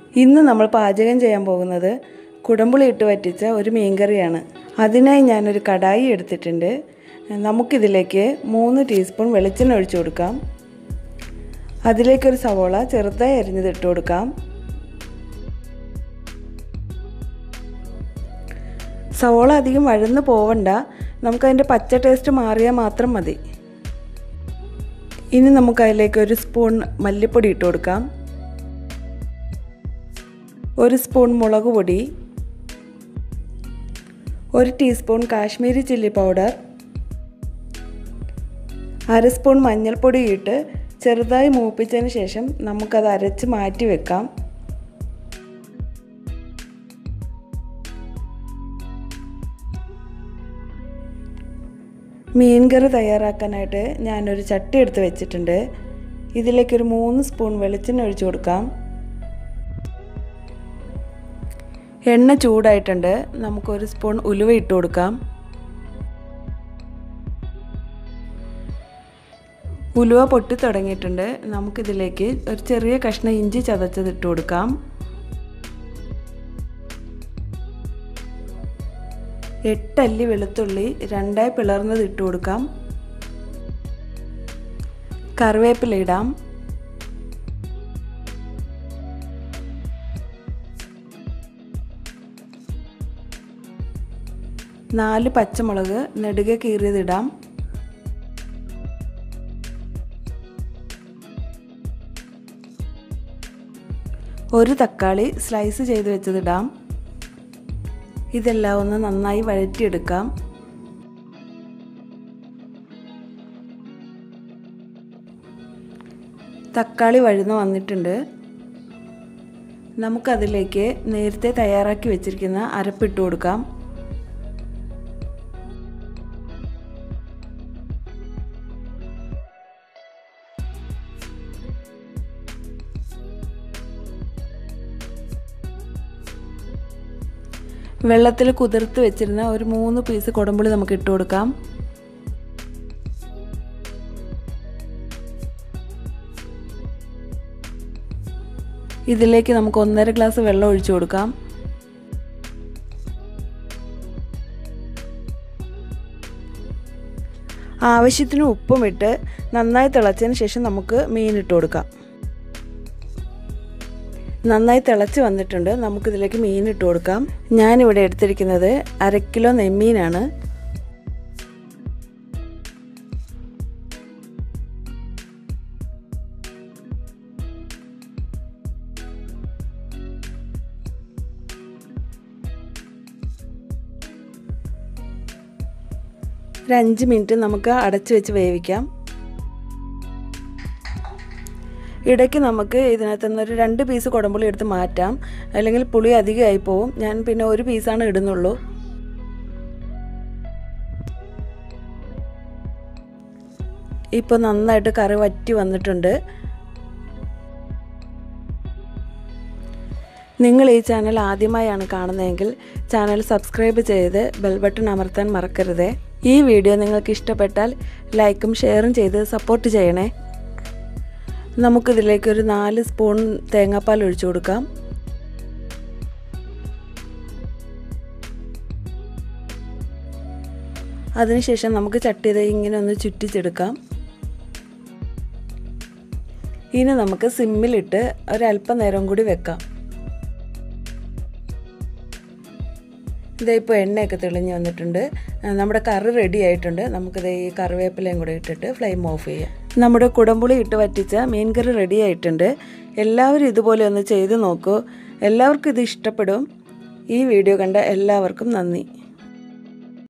ഇന്ന് നമ്മൾ പാചകം ചെയ്യാൻ പോകുന്നത് കുടമ്പുളി ഇട്ട് വറ്റിച്ച ഒരു മീൻകറിയാണ് അതിനായി ഞാനൊരു കടായി എടുത്തിട്ടുണ്ട് നമുക്കിതിലേക്ക് മൂന്ന് ടീസ്പൂൺ വെളിച്ചെണ്ണ ഒഴിച്ചു കൊടുക്കാം അതിലേക്കൊരു സവോള ചെറുതായി അരിഞ്ഞത് ഇട്ട് കൊടുക്കാം സവോള അധികം വഴന്ന് പോവണ്ട നമുക്കതിൻ്റെ പച്ച ടേസ്റ്റ് മാറിയാൽ മാത്രം മതി ഇനി നമുക്ക് അതിലേക്ക് ഒരു സ്പൂൺ മല്ലിപ്പൊടി ഇട്ട് കൊടുക്കാം ഒരു സ്പൂൺ മുളക് പൊടി ഒരു ടീസ്പൂൺ കാശ്മീരി ചില്ലി പൗഡർ അര സ്പൂൺ മഞ്ഞൾപ്പൊടി ഇട്ട് ചെറുതായി മൂപ്പിച്ചതിന് ശേഷം നമുക്കത് അരച്ച് മാറ്റി വെക്കാം മീൻ കറി തയ്യാറാക്കാനായിട്ട് ഞാനൊരു ചട്ടി എടുത്ത് വെച്ചിട്ടുണ്ട് ഇതിലേക്കൊരു മൂന്ന് സ്പൂൺ വെളിച്ചെണ്ണ ഒഴിച്ചു കൊടുക്കാം എണ്ണ ചൂടായിട്ടുണ്ട് നമുക്കൊരു സ്പൂൺ ഉലുവ ഇട്ട് കൊടുക്കാം ഉലുവ പൊട്ടി തുടങ്ങിയിട്ടുണ്ട് നമുക്കിതിലേക്ക് ഒരു ചെറിയ കഷ്ണം ഇഞ്ചി ചതച്ചത് ഇട്ട് കൊടുക്കാം എട്ടല്ലി വെളുത്തുള്ളി രണ്ടായി പിളർന്നത് ഇട്ട് കൊടുക്കാം കറിവേപ്പില ഇടാം നാല് പച്ചമുളക് നെടുകെ കീറിയതിടാം ഒരു തക്കാളി സ്ലൈസ് ചെയ്ത് വെച്ചതിടാം ഇതെല്ലാം ഒന്ന് നന്നായി വഴറ്റിയെടുക്കാം തക്കാളി വഴുന്ന് വന്നിട്ടുണ്ട് നമുക്കതിലേക്ക് നേരത്തെ തയ്യാറാക്കി വെച്ചിരിക്കുന്ന അരപ്പിട്ട് കൊടുക്കാം വെള്ളത്തിൽ കുതിർത്ത് വെച്ചിരുന്ന ഒരു മൂന്ന് പീസ് കുടമ്പുളി നമുക്ക് ഇട്ട് കൊടുക്കാം ഇതിലേക്ക് നമുക്ക് ഒന്നര ഗ്ലാസ് വെള്ളം ഒഴിച്ചു കൊടുക്കാം ആവശ്യത്തിന് ഉപ്പും ഇട്ട് നന്നായി തിളച്ചതിന് ശേഷം നമുക്ക് മീൻ ഇട്ട് കൊടുക്കാം നന്നായി തിളച്ച് വന്നിട്ടുണ്ട് നമുക്കിതിലേക്ക് മീൻ ഇട്ട് കൊടുക്കാം ഞാനിവിടെ എടുത്തിരിക്കുന്നത് അര കിലോ നെമ്മീനാണ് ഒരു അഞ്ച് മിനിറ്റ് നമുക്ക് അടച്ചു വെച്ച് വേവിക്കാം ഇടയ്ക്ക് നമുക്ക് ഇതിനകത്ത് നിന്നൊരു രണ്ട് പീസ് കുടമ്പുളി എടുത്ത് മാറ്റാം അല്ലെങ്കിൽ പുളി അധികമായി പോവും ഞാൻ പിന്നെ ഒരു പീസാണ് ഇടുന്നുള്ളൂ ഇപ്പോൾ നന്നായിട്ട് കറി വറ്റി വന്നിട്ടുണ്ട് നിങ്ങൾ ഈ ചാനൽ ആദ്യമായാണ് കാണുന്നതെങ്കിൽ ചാനൽ സബ്സ്ക്രൈബ് ചെയ്ത് ബെൽ ബട്ടൺ അമർത്താൻ മറക്കരുതേ ഈ വീഡിയോ നിങ്ങൾക്ക് ഇഷ്ടപ്പെട്ടാൽ ലൈക്കും ഷെയറും ചെയ്ത് സപ്പോർട്ട് ചെയ്യണേ നമുക്കിതിലേക്ക് ഒരു നാല് സ്പൂൺ തേങ്ങാപ്പാൽ ഒഴിച്ചു കൊടുക്കാം അതിനുശേഷം നമുക്ക് ചട്ടി ഇങ്ങനെ ഒന്ന് ചുറ്റിച്ചെടുക്കാം ഇനി നമുക്ക് സിമ്മിലിട്ട് ഒരല്പം നേരം കൂടി വെക്കാം ഇതേ ഇപ്പോൾ എണ്ണയൊക്കെ തെളിഞ്ഞ് വന്നിട്ടുണ്ട് നമ്മുടെ കറി റെഡി ആയിട്ടുണ്ട് നമുക്കിത് ഈ കറിവേപ്പിലയും കൂടെ ഇട്ടിട്ട് ഫ്ലെയിം ഓഫ് ചെയ്യാം നമ്മുടെ കുടംപുളി ഇട്ട് വറ്റിച്ച മീൻ കറി റെഡി ആയിട്ടുണ്ട് എല്ലാവരും ഇതുപോലെ ഒന്ന് ചെയ്ത് നോക്കൂ എല്ലാവർക്കും ഇത് ഇഷ്ടപ്പെടും ഈ വീഡിയോ കണ്ട എല്ലാവർക്കും നന്ദി